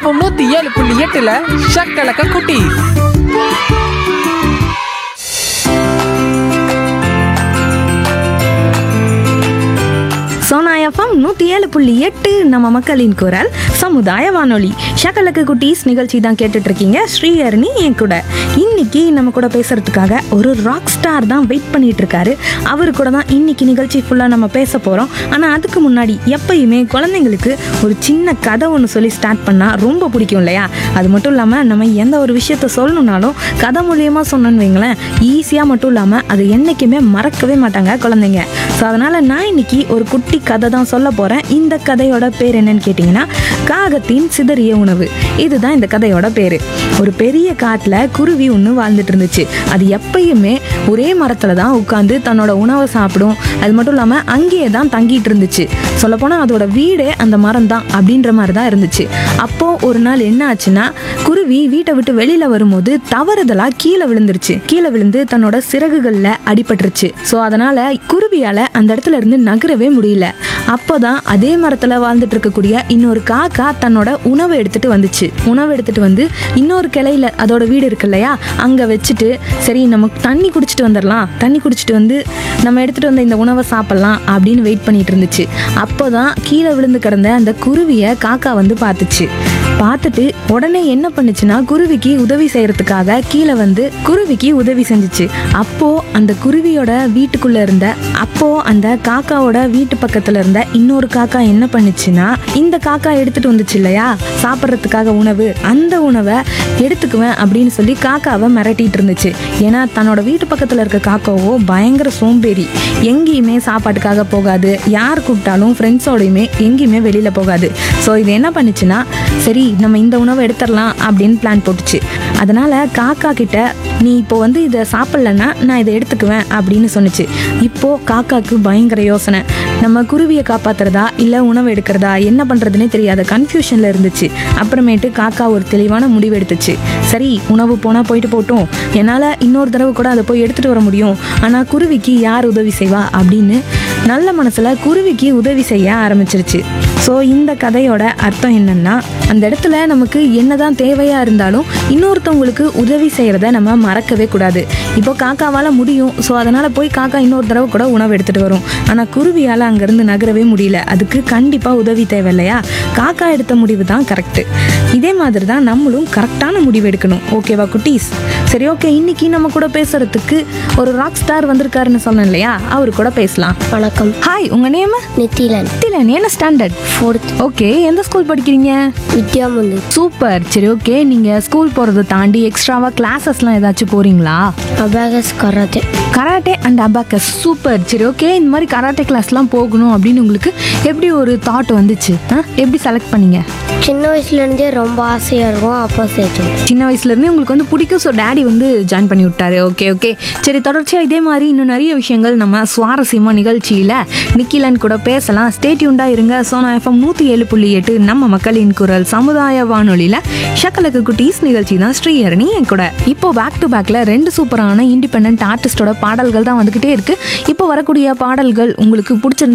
FM நூத்தி ஏழு புள்ளி எட்டுல ஷக்கலக்க குட்டி சோனா எஃப்எம் நூற்றி ஏழு புள்ளி எட்டு நம்ம மக்களின் குரல் சமுதாய வானொலி ஷக்கலக்கு குட்டீஸ் நிகழ்ச்சி தான் கேட்டுட்டு இருக்கீங்க ஸ்ரீஹரணி என் கூட இன்னைக்கு நம்ம கூட பேசுறதுக்காக ஒரு ராக் ஸ்டார் தான் வெயிட் பண்ணிட்டு இருக்காரு அவரு கூட தான் இன்னைக்கு நிகழ்ச்சி ஃபுல்லாக நம்ம பேச போகிறோம் ஆனால் அதுக்கு முன்னாடி எப்பயுமே குழந்தைங்களுக்கு ஒரு சின்ன கதை ஒன்று சொல்லி ஸ்டார்ட் பண்ணால் ரொம்ப பிடிக்கும் இல்லையா அது மட்டும் இல்லாமல் நம்ம எந்த ஒரு விஷயத்த சொல்லணும்னாலும் கதை மூலியமாக சொன்னோன்னு வைங்களேன் ஈஸியாக மட்டும் இல்லாமல் அது என்றைக்குமே மறக்கவே மாட்டாங்க குழந்தைங்க ஸோ அதனால் நான் இன்னைக்கு ஒரு குட்டி கதை தான் சொல்ல போகிறேன் இந்த கதையோட பேர் என்னன்னு கேட்டிங்கன்னா காகத்தின் சிதறிய உணவு இதுதான் இந்த கதையோட பேர் ஒரு பெரிய காட்டில் குருவி ஒன்று வாழ்ந்துட்டு இருந்துச்சு அது எப்பயுமே ஒரே மரத்தில் தான் உட்காந்து தன்னோட உணவை சாப்பிடும் அது மட்டும் இல்லாமல் அங்கேயே தான் தங்கிட்டு இருந்துச்சு சொல்லப்போனால் அதோட வீடே அந்த மரம் தான் அப்படின்ற மாதிரி தான் இருந்துச்சு அப்போது ஒரு நாள் என்ன ஆச்சுன்னா குருவி வீட்டை விட்டு வெளியில் வரும்போது தவறுதலாக கீழே விழுந்துருச்சு கீழே விழுந்து தன்னோட சிறகுகளில் அடிபட்டுருச்சு ஸோ அதனால் குருவியால் அந்த இடத்துல இருந்து நகரவே முடியல அப்போதான் அதே மரத்தில் வாழ்ந்துட்டு இருக்கக்கூடிய இன்னொரு காக்கா தன்னோட உணவை எடுத்துட்டு வந்துச்சு உணவு எடுத்துட்டு வந்து இன்னொரு கிளையில அதோட வீடு இருக்கு இல்லையா அங்கே வச்சுட்டு சரி நம்ம தண்ணி குடிச்சிட்டு வந்துடலாம் தண்ணி குடிச்சிட்டு வந்து நம்ம எடுத்துட்டு வந்த இந்த உணவை சாப்பிடலாம் அப்படின்னு வெயிட் பண்ணிட்டு இருந்துச்சு அப்போதான் கீழே விழுந்து கிடந்த அந்த குருவியை காக்கா வந்து பார்த்துச்சு பார்த்துட்டு உடனே என்ன பண்ணுச்சுன்னா குருவிக்கு உதவி செய்யறதுக்காக கீழே வந்து குருவிக்கு உதவி செஞ்சுச்சு அப்போ அந்த குருவியோட வீட்டுக்குள்ள இருந்த அப்போ அந்த காக்காவோட வீட்டு பக்கத்துல இருந்த இன்னொரு காக்கா என்ன பண்ணுச்சுன்னா இந்த காக்கா எடுத்துட்டு வந்துச்சு இல்லையா சாப்பிட்றதுக்காக உணவு அந்த உணவை எடுத்துக்குவேன் அப்படின்னு சொல்லி காக்காவை மிரட்டிட்டு இருந்துச்சு ஏன்னா தன்னோட வீட்டு பக்கத்துல இருக்க காக்காவோ பயங்கர சோம்பேறி எங்கேயுமே சாப்பாட்டுக்காக போகாது யார் கூப்பிட்டாலும் ஃப்ரெண்ட்ஸோடையுமே எங்கேயுமே வெளியில போகாது ஸோ இது என்ன பண்ணுச்சுன்னா சரி நம்ம இந்த உணவை எடுத்துடலாம் அப்படின்னு பிளான் போட்டுச்சு அதனால காக்கா கிட்ட நீ இப்போ வந்து இதை சாப்பிட்லன்னா நான் இதை எடுத்துக்குவேன் அப்படின்னு சொன்னுச்சு இப்போ காக்காக்கு பயங்கர யோசனை நம்ம குருவியை காப்பாத்துறதா இல்லை உணவு எடுக்கிறதா என்ன பண்ணுறதுனே தெரியாத கன்ஃபியூஷனில் இருந்துச்சு அப்புறமேட்டு காக்கா ஒரு தெளிவான முடிவு எடுத்துச்சு சரி உணவு போனால் போயிட்டு போட்டும் என்னால் இன்னொரு தடவை கூட அதை போய் எடுத்துகிட்டு வர முடியும் ஆனால் குருவிக்கு யார் உதவி செய்வா அப்படின்னு நல்ல மனசில் குருவிக்கு உதவி செய்ய ஆரம்பிச்சிருச்சு ஸோ இந்த கதையோட அர்த்தம் என்னன்னா அந்த இடத்துல நமக்கு என்னதான் தேவையாக இருந்தாலும் இன்னொருத்தவங்களுக்கு உதவி செய்கிறத நம்ம மறக்கவே கூடாது இப்போ காக்காவால் முடியும் ஸோ அதனால் போய் காக்கா இன்னொரு தடவை கூட உணவு எடுத்துகிட்டு வரும் ஆனால் குருவியால் அங்கேருந்து நகரவே முடியல அதுக்கு கண்டிப்பாக உதவி தேவை இல்லையா காக்கா எடுத்த முடிவு தான் கரெக்டு இதே மாதிரி தான் நம்மளும் கரெக்டான முடிவு எடுக்கணும் ஓகேவா குட்டீஸ் சரி ஓகே இன்னைக்கு நம்ம கூட பேசுறதுக்கு ஒரு ராக் ஸ்டார் வந்திருக்காருன்னு சொன்னேன் இல்லையா அவர் கூட பேசலாம் வணக்கம் ஹாய் உங்கள் நேம் நித்திலன் திலன் என்ன ஸ்டாண்டர்ட் ஃபோர்த் ஓகே எந்த ஸ்கூல் படிக்கிறீங்க வித்யாமுந்து சூப்பர் சரி ஓகே நீங்க ஸ்கூல் போறதை தாண்டி எக்ஸ்ட்ராவா கிளாஸஸ்லாம் ஏதாச்சும் போறீங்களா abacus karate karate and abacus super சரி ஓகே இந்த மாதிரி கராட்டே கிளாஸ்லாம் போகணும் அப்படின்னு உங்களுக்கு எப்படி ஒரு தாட் வந்துச்சு ஆ? எப்படி செலக்ட் பண்ணீங்க சின்ன வயசுலேருந்தே ரொம்ப ஆசையாக இருக்கும் அப்போ சேர்த்தோம் சின்ன வயசுல இருந்தே உங்களுக்கு வந்து பிடிக்கும் ஸோ டேடி வந்து ஜாயின் பண்ணி விட்டாரு ஓகே ஓகே சரி தொடர்ச்சியாக இதே மாதிரி இன்னும் நிறைய விஷயங்கள் நம்ம சுவாரஸ்யமாக நிகழ்ச்சியில் நிக்கிலன் கூட பேசலாம் ஸ்டேட்யூண்டா இருங்க சோனா எஃப்எம் நூற்றி ஏழு புள்ளி எட்டு நம்ம மக்களின் குரல் சமுதாய வானொலியில் ஷக்கலக்கு குட்டீஸ் நிகழ்ச்சி தான் ஸ்ரீஹரணி என் கூட இப்போ பேக் டு பேக்கில் ரெண்டு சூப்பரான இண்டிபெண்ட் ஆர்டிஸ்டோட பாடல்கள் தான் வந்துக்கிட்டே இருக்கு இப்போ வரக்கூடிய பாடல்கள் உங்களுக்கு பிடிச்சிருந்து